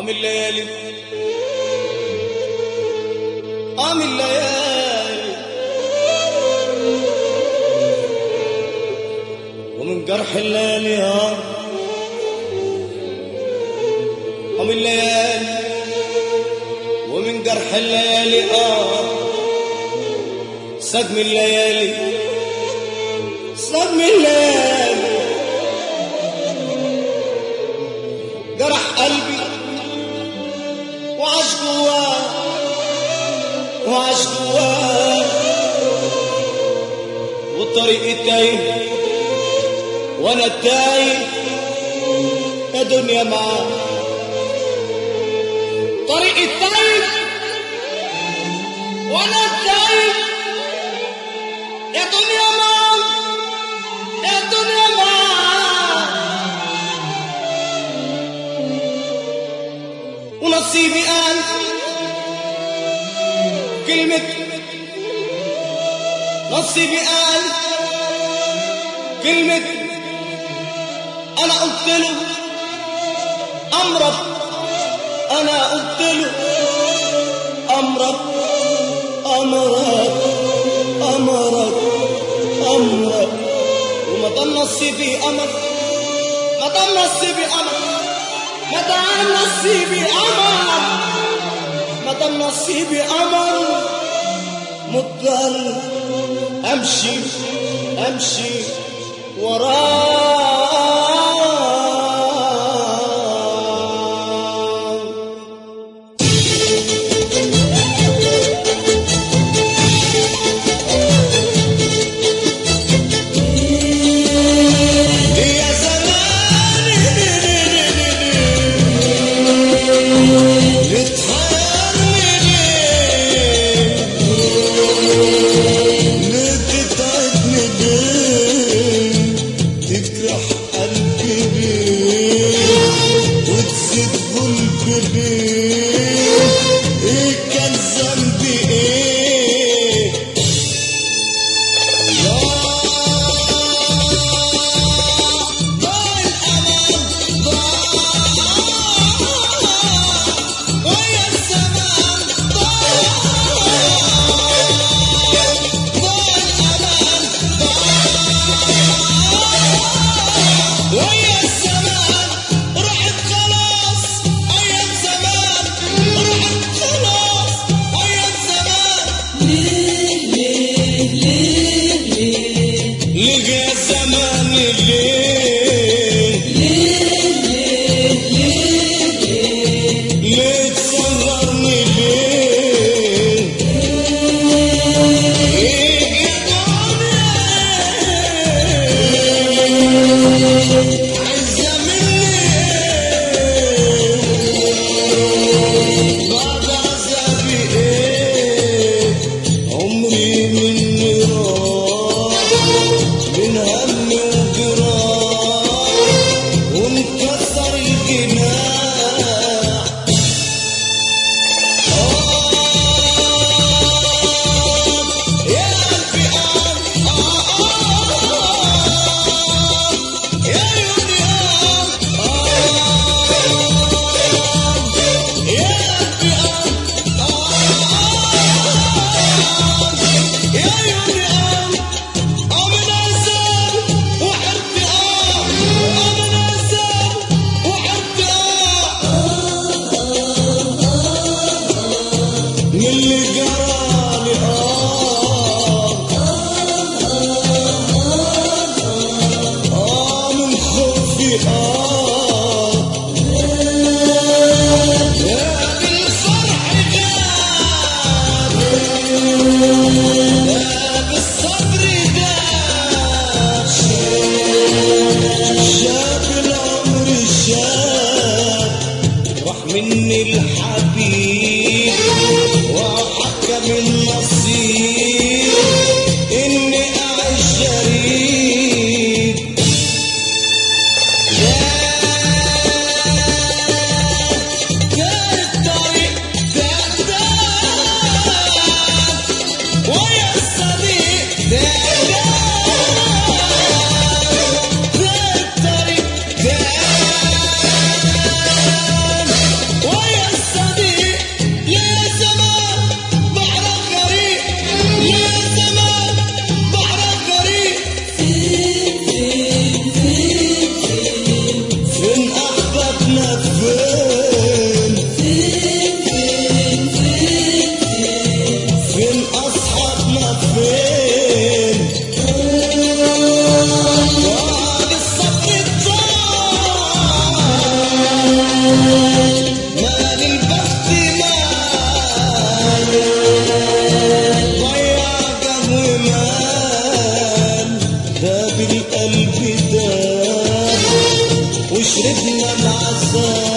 قام الليالي قام الليالي ومن جرح الليالي يا قام الليالي ومن جرح الليالي اه سجم الليالي سجم الليالي جرح قلبي وعاش جواه وعاش جواه والطريق التايه وانا التايه يا دنيا معاه طريق التايه وانا التايه يا دنيا معاه يا دنيا معاه ونصيبي قال كلمة نصيبي قال كلمة أنا قلت له أمرك أنا قلت له أمرك أمرك أمرك أمرك وما ضل نصيبي أمر ما ضل نصيبي أمر ما ضل نصيبي أمر ما ضل نصيبي أمر مضطر أمشي أمشي وراه يا زماني بتحرمني ليه ليه تتعبني ليه تجرح قلبي ليه وتزيد قلبي ليه ايه كان ذنبي ايه لقى زمان الليل ليه تصغرني ليه إيه يا دنيا عايزة مني إيه بعد عذابي إيه عمري مني راح من هم شربنا العسل